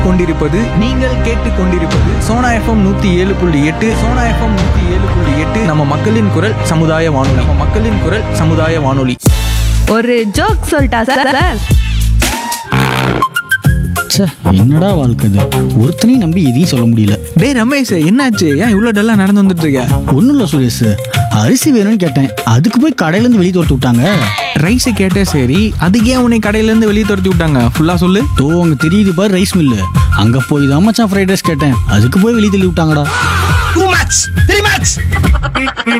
கொண்டிருப்பது நீங்கள் கேட்டுக்கொண்டிருப்பது சோனா எஃப்எம் நூத்தி ஏழு புள்ளி எட்டு சோனா எஃப்எம் நூத்தி ஏழு புள்ளி எட்டு நம்ம மக்களின் குரல் சமுதாய வானொலி நம்ம மக்களின் குரல் சமுதாய வானொலி ஒரு ஜோக் சொல்லிட்டா சார் சார் ச்சே என்னடா வாழ்க்கை இது ஒருத்தனையும் நம்பி எதையும் சொல்ல முடியல டேய் ரமேஷ் என்னாச்சு ஏன் இவ்வளோ டல்லா நடந்து வந்துட்டு இருக்க ஒன்றும் இல்லை சுரேஷ் அரிசி வேணும்னு கேட்டேன் அதுக்கு போய் கடையிலேருந்து வெளியே துரத்து விட்டாங்க ரைஸ் கேட்டே சரி அதுக்கு ஏன் உன்னை கடையில இருந்து வெளியே துரத்தி விட்டாங்க ஃபுல்லா சொல்லு தோ அங்கே தெரியுது பாரு ரைஸ் மில்லு அங்கே போய் தான் மச்சான் ஃப்ரைட் ரைஸ் கேட்டேன் அதுக்கு போய் வெளியே தள்ளி விட்டாங்கடா